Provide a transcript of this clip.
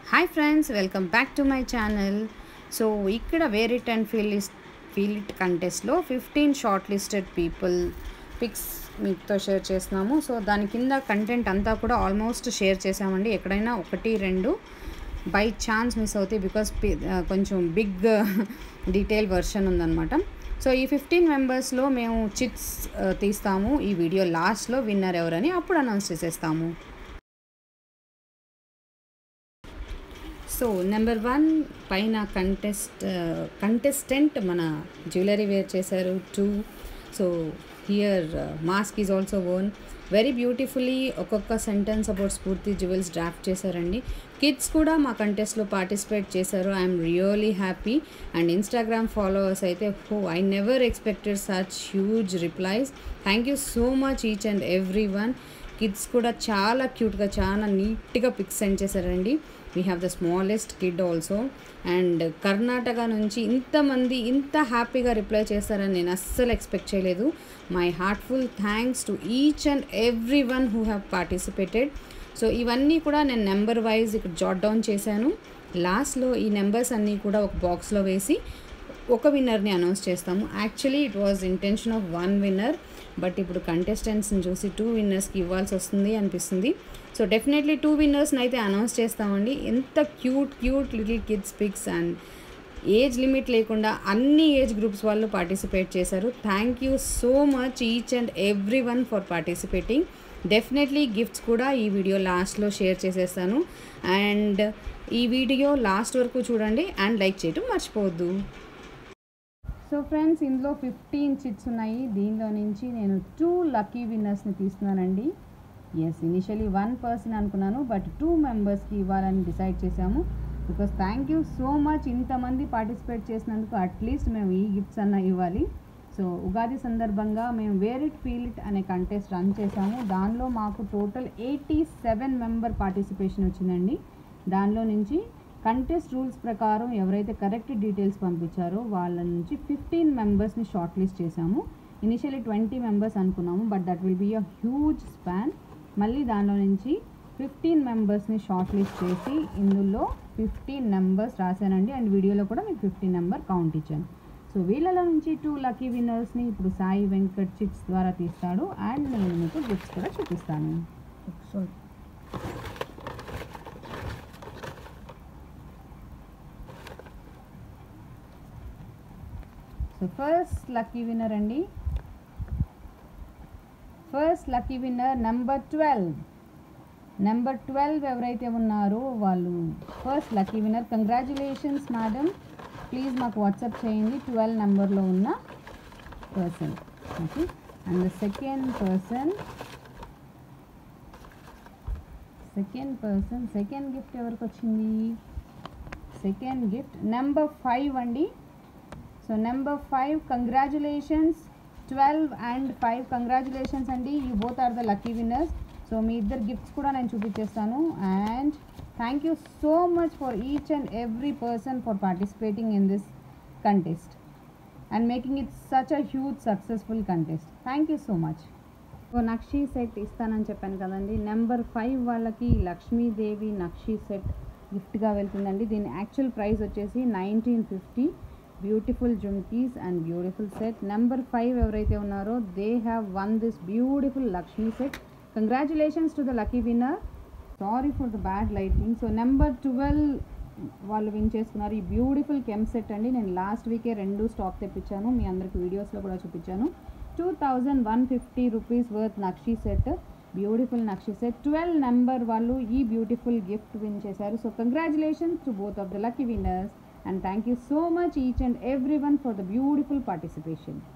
hi friends welcome back to my channel so ఇక్కడ wear it and feel is feel it కంటెస్ట్లో fifteen shortlisted people pics మీతో share చేస్తున్నాము so దాని కింద content అంతా కూడా ఆల్మోస్ట్ షేర్ చేసామండి ఎక్కడైనా ఒకటి రెండు బై ఛాన్స్ మిస్ అవుతాయి బికాస్ కొంచెం బిగ్ డీటెయిల్ వర్షన్ ఉందన్నమాట సో ఈ ఫిఫ్టీన్ మెంబర్స్లో మేము చిట్స్ తీస్తాము ఈ వీడియో లాస్ట్లో విన్నర్ ఎవరని అప్పుడు అనౌన్స్ చేసేస్తాము సో నెంబర్ వన్ పైన కంటెస్ట్ కంటెస్టెంట్ మన జ్యువెలరీ వేర్ చేశారు two so here mask is also own very beautifully ఒక్కొక్క sentence about Spoorthi jewels draft చేశారండి కిడ్స్ కూడా మా కంటెస్ట్లో పార్టిసిపేట్ చేశారు I'm really happy and Instagram followers అయితే oh I never expected such huge replies thank you so much each and every one kids కూడా చాలా క్యూట్గా చాలా నీట్గా పిక్స్ సెండ్ చేశారండి we have the smallest kid also and Karnataka నుంచి ఇంతమంది ఇంత హ్యాపీగా రిప్లై చేస్తారని నేను అస్సలు ఎక్స్పెక్ట్ చేయలేదు my heartful thanks to each and every one who have participated so ఇవన్నీ కూడా నేను నెంబర్ వైజ్ ఇక్కడ జాట్ డౌన్ చేశాను లాస్ట్లో ఈ నెంబర్స్ అన్నీ కూడా ఒక బాక్స్లో వేసి ఒక విన్నర్ని అనౌన్స్ చేస్తాము actually it was intention of one winner but ఇప్పుడు కంటెస్టెంట్స్ని చూసి టూ విన్నర్స్కి ఇవ్వాల్సి వస్తుంది అనిపిస్తుంది సో డెఫినెట్లీ టూ విన్నర్స్ని అయితే అనౌన్స్ చేస్తామండి ఎంత cute cute little kids pics and age limit లేకుండా అన్ని ఏజ్ గ్రూప్స్ వాళ్ళు పార్టిసిపేట్ చేశారు thank you so much each and every one for participating definitely gifts కూడా ఈ వీడియో లాస్ట్లో షేర్ చేసేస్తాను అండ్ ఈ వీడియో లాస్ట్ వరకు చూడండి అండ్ లైక్ చేయటం మర్చిపోవద్దు సో ఫ్రెండ్స్ ఇందులో ఫిఫ్టీన్ చిట్స్ ఉన్నాయి దీనిలో నుంచి నేను టూ లక్కీ విన్నర్స్ని తీస్తున్నానండి ఎస్ ఇనిషియలీ వన్ పర్సన్ అనుకున్నాను బట్ టూ మెంబర్స్కి ఇవ్వాలని డిసైడ్ చేశాము because thank you so much ఇంతమంది పార్టిసిపేట్ చేసినందుకు అట్లీస్ట్ మేము ఈ గిఫ్ట్స్ అన్న ఇవ్వాలి సో ఉగాది సందర్భంగా మేము వేర్ ఇట్ ఫీల్ ఇట్ అనే కంటెస్ట్ రన్ చేశాము దానిలో మాకు total eighty seven member participation వచ్చిందండి దానిలో నుంచి కంటెస్ట్ రూల్స్ ప్రకారం ఎవరైతే కరెక్ట్ డీటెయిల్స్ పంపించారో వాళ్ళ నుంచి ఫిఫ్టీన్ మెంబర్స్ని షార్ట్ లిస్ట్ చేశాము ఇనిషియలీ ట్వంటీ మెంబర్స్ అనుకున్నాము but that will be a huge span మళ్ళీ దానిలో నుంచి ఫిఫ్టీన్ మెంబర్స్ని షార్ట్ లిస్ట్ చేసి ఇందులో ఫిఫ్టీన్ నెంబర్స్ రాశానండి అండ్ వీడియోలో కూడా మీకు ఫిఫ్టీన్ నెంబర్ కౌంట్ ఇచ్చాను సో వీళ్ళలో నుంచి టూ లక్కీ విన్నర్స్ని ఇప్పుడు సాయి వెంకట్ చిట్స్ ద్వారా తీస్తాడు అండ్ నేను మీకు గిఫ్ట్స్ కూడా చూపిస్తాను సో ఫస్ట్ లక్కీ విన్నర్ అండి first lucky winner number twelve number twelve ఎవరైతే ఉన్నారో వాళ్ళు first lucky winner congratulations madam please మాకు వాట్సాప్ చేయండి ట్వెల్వ్ నెంబర్లో ఉన్న person okay and the second person second person second gift ఎవరికి వచ్చింది సెకండ్ గిఫ్ట్ నెంబర్ ఫైవ్ అండి so number five congratulations twelve and five congratulations అండి you both are the lucky winners so మీ ఇద్దరు gifts కూడా నేను చూపించేస్తాను and thank you so much for each and every person for participating in this contest and making it such a huge successful contest thank you so much so nakshi set ఇస్తానని చెప్పాను కదండి number five వాళ్ళకి Lakshmidevi nakshi set గిఫ్ట్గా వెళ్తుందండి దీని actual price వచ్చేసి nineteen fifty beautiful jhumkis and beautiful set number five ఎవరైతే ఉన్నారో they have won this beautiful Lakshmi set congratulations to the lucky winner sorry for the bad lighting so number twelve వాళ్ళు win చేసుకున్నారు ఈ beautiful కెమ్ set అండి నేను last వీకే రెండు stock తెప్పించాను మీ అందరికి వీడియోస్లో కూడా చూపించాను two thousand one fifty rupees worth nakshi set beautiful nakshi set twelve number వాళ్ళు ఈ బ్యూటిఫుల్ గిఫ్ట్ విన్ చేశారు so congratulations to both of the lucky winners and thank you so much each and everyone for the beautiful participation